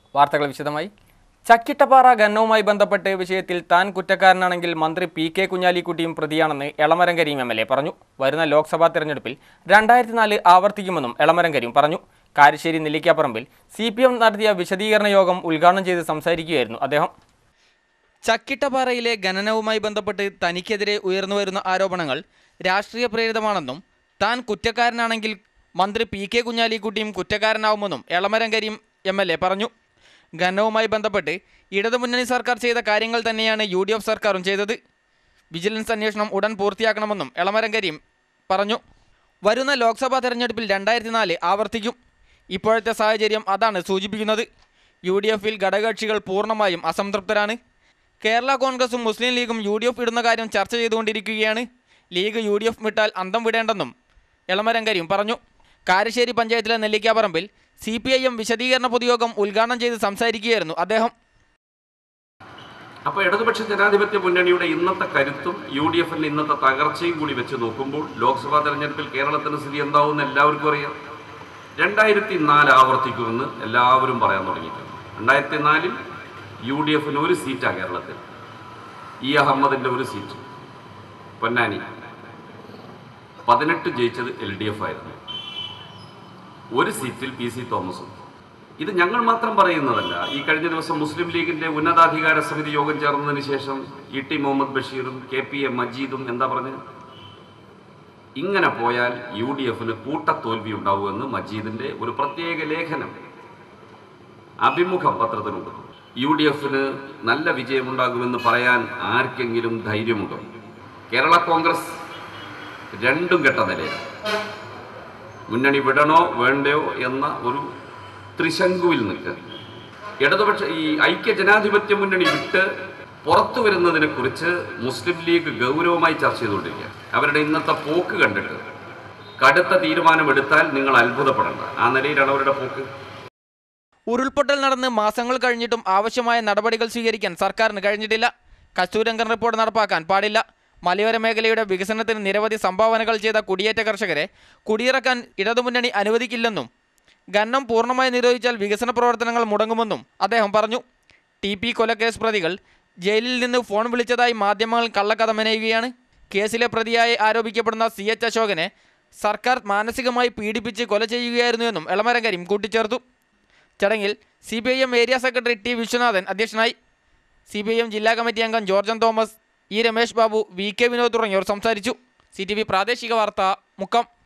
വാർത്തകൾ വിശദമായി ചക്കിട്ടപ്പാറ ഖനനവുമായി ബന്ധപ്പെട്ട് വിഷയത്തിൽ താൻ കുറ്റക്കാരനാണെങ്കിൽ മന്ത്രി പി കെ കുഞ്ഞാലിക്കുട്ടിയും പ്രതിയാണെന്ന് Elamaram Kareem M L A പറഞ്ഞു വരുന്ന ലോക്സഭാ തെരഞ്ഞെടുപ്പിൽ രണ്ടായിരത്തി നാല് ആവർത്തിക്കുമെന്നും എളമരം കരീം പറഞ്ഞു കാരശ്ശേരി നെല്ലിക്കാപ്പറമ്പിൽ സി പി എം നടത്തിയ വിശദീകരണ യോഗം ഉദ്ഘാടനം ചെയ്ത് സംസാരിക്കുകയായിരുന്നു അദ്ദേഹം ചക്കിട്ടപ്പാറയിലെ ഖനനവുമായി ബന്ധപ്പെട്ട് തനിക്കെതിരെ ഉയർന്നുവരുന്ന ആരോപണങ്ങൾ രാഷ്ട്രീയ പ്രേരിതമാണെന്നും താൻ കുറ്റക്കാരനാണെങ്കിൽ മന്ത്രി പി കെ കുഞ്ഞാലിക്കുട്ടിയും കുറ്റക്കാരനാവുമെന്നും Elamaram Kareem M L A പറഞ്ഞു ഖനനവുമായി ബന്ധപ്പെട്ട് ഇടതുമുന്നണി സർക്കാർ ചെയ്ത കാര്യങ്ങൾ തന്നെയാണ് യു ഡി എഫ് സർക്കാരും ചെയ്തത് വിജിലൻസ് അന്വേഷണം ഉടൻ പൂർത്തിയാക്കണമെന്നും എളമരം കരീം പറഞ്ഞു വരുന്ന ലോക്സഭാ തെരഞ്ഞെടുപ്പിൽ രണ്ടായിരത്തി നാല് ആവർത്തിക്കും ഇപ്പോഴത്തെ സാഹചര്യം അതാണ് സൂചിപ്പിക്കുന്നത് യു ഡി എഫിൽ ഘടകകക്ഷികൾ പൂർണ്ണമായും അസംതൃപ്തരാണ് കേരള കോൺഗ്രസും മുസ്ലിം ലീഗും യു ഡി എഫ് ഇടുന്ന കാര്യം ചർച്ച ചെയ്തുകൊണ്ടിരിക്കുകയാണ് ലീഗ് യു ഡി എഫ് വിട്ടാൽ അന്തം വിടേണ്ടെന്നും എളമരം കരീം പറഞ്ഞു കാരശ്ശേരി പഞ്ചായത്തിലെ നെല്ലിക്കാപ്പറമ്പിൽ സി പി ഐ എം വിശദീകരണ പൊതുയോഗം ഉദ്ഘാടനം ചെയ്ത് സംസാരിക്കുകയായിരുന്നു അദ്ദേഹം അപ്പോൾ ഇടതുപക്ഷ ജനാധിപത്യ മുന്നണിയുടെ ഇന്നത്തെ കരുത്തും യു ഡി എഫിന്റെ ഇന്നത്തെ തകർച്ചയും കൂടി വെച്ച് നോക്കുമ്പോൾ ലോക്സഭാ തെരഞ്ഞെടുപ്പിൽ കേരളത്തിന്റെ സ്ഥിതി എന്താവുമെന്ന് എല്ലാവർക്കും അറിയാം രണ്ടായിരത്തി നാല് ആവർത്തിക്കുമെന്ന് എല്ലാവരും പറയാൻ തുടങ്ങിയിട്ടുണ്ട് രണ്ടായിരത്തി നാലിൽ യു ഡി എഫിന് ഒരു സീറ്റാണ് കേരളത്തിൽ ഇ അഹമ്മദിന്റെ ഒരു സീറ്റ് പൊന്നാനി പതിനെട്ട് ജയിച്ചത് എൽ ഡി എഫ് ആയിരുന്നു ഒരു സീറ്റിൽ പി സി തോമസും ഇത് ഞങ്ങൾ മാത്രം പറയുന്നതല്ല ഈ കഴിഞ്ഞ ദിവസം മുസ്ലിം ലീഗിന്റെ ഉന്നതാധികാര സമിതി യോഗം ചേർന്നതിന് ശേഷം ഇ ടി മുഹമ്മദ് ബഷീറും കെ പി എ മജീദും എന്താ പറഞ്ഞത് ഇങ്ങനെ പോയാൽ യു ഡി എഫിന് കൂട്ടത്തോൽവി ഉണ്ടാവുമെന്ന് മജീദിന്റെ ഒരു പ്രത്യേക ലേഖനം അഭിമുഖം പത്രത്തിനുണ്ട് യു ഡി എഫിന് നല്ല വിജയമുണ്ടാകുമെന്ന് പറയാൻ ആർക്കെങ്കിലും ധൈര്യമുണ്ടോ കേരള കോൺഗ്രസ് രണ്ടും കെട്ട നിലയാണ് മുന്നണി വിടണോ വേണ്ടയോ എന്ന ഒരു ത്രിശങ്കുവിൽ നിൽക്കുക ഇടതുപക്ഷ ഈ ഐക്യ ജനാധിപത്യ മുന്നണി വിട്ട് പുറത്തു വരുന്നതിനെ കുറിച്ച് മുസ്ലിം ലീഗ് ഗൗരവമായി ചർച്ച ചെയ്തുകൊണ്ടിരിക്കുക അവരുടെ ഇന്നത്തെ പോക്ക് കണ്ടിട്ട് കടുത്ത തീരുമാനമെടുത്താൽ നിങ്ങൾ അത്ഭുതപ്പെടേണ്ട ആ നിലയിലാണ് അവരുടെ പോക്ക് ഉരുൾപൊട്ടൽ നടന്ന് മാസങ്ങൾ കഴിഞ്ഞിട്ടും ആവശ്യമായ നടപടികൾ സ്വീകരിക്കാൻ സർക്കാരിന് കഴിഞ്ഞിട്ടില്ല കസ്തൂരംഗൻ റിപ്പോർട്ട് നടപ്പാക്കാൻ പാടില്ല മലയോര മേഖലയുടെ വികസനത്തിന് നിരവധി സംഭാവനകൾ ചെയ്ത കുടിയേറ്റ കർഷകരെ കുടിയിറക്കാൻ ഇടതുമുന്നണി അനുവദിക്കില്ലെന്നും ഖനനം പൂർണ്ണമായി നിരോധിച്ചാൽ വികസന പ്രവർത്തനങ്ങൾ മുടങ്ങുമെന്നും അദ്ദേഹം പറഞ്ഞു ടി പി കൊലക്കേസ് പ്രതികൾ ജയിലിൽ നിന്ന് ഫോൺ വിളിച്ചതായി മാധ്യമങ്ങൾ കള്ളക്കഥ മെനയുകയാണ് കേസിലെ പ്രതിയായി ആരോപിക്കപ്പെടുന്ന സി എച്ച് അശോകനെ സർക്കാർ മാനസികമായി പീഡിപ്പിച്ച് കൊല ചെയ്യുകയായിരുന്നുവെന്നും എളമരം കരീം കൂട്ടിച്ചേർത്തു ചടങ്ങിൽ C P I M area secretary T Viswanathan അധ്യക്ഷനായി സി പി ഐ എം ജില്ലാ കമ്മിറ്റി അംഗം Jorjan Thomas E Ramesh Babu V K Vinod തുടങ്ങിയവർ സംസാരിച്ചു സി ടി വി പ്രാദേശിക വാർത്ത മുക്കം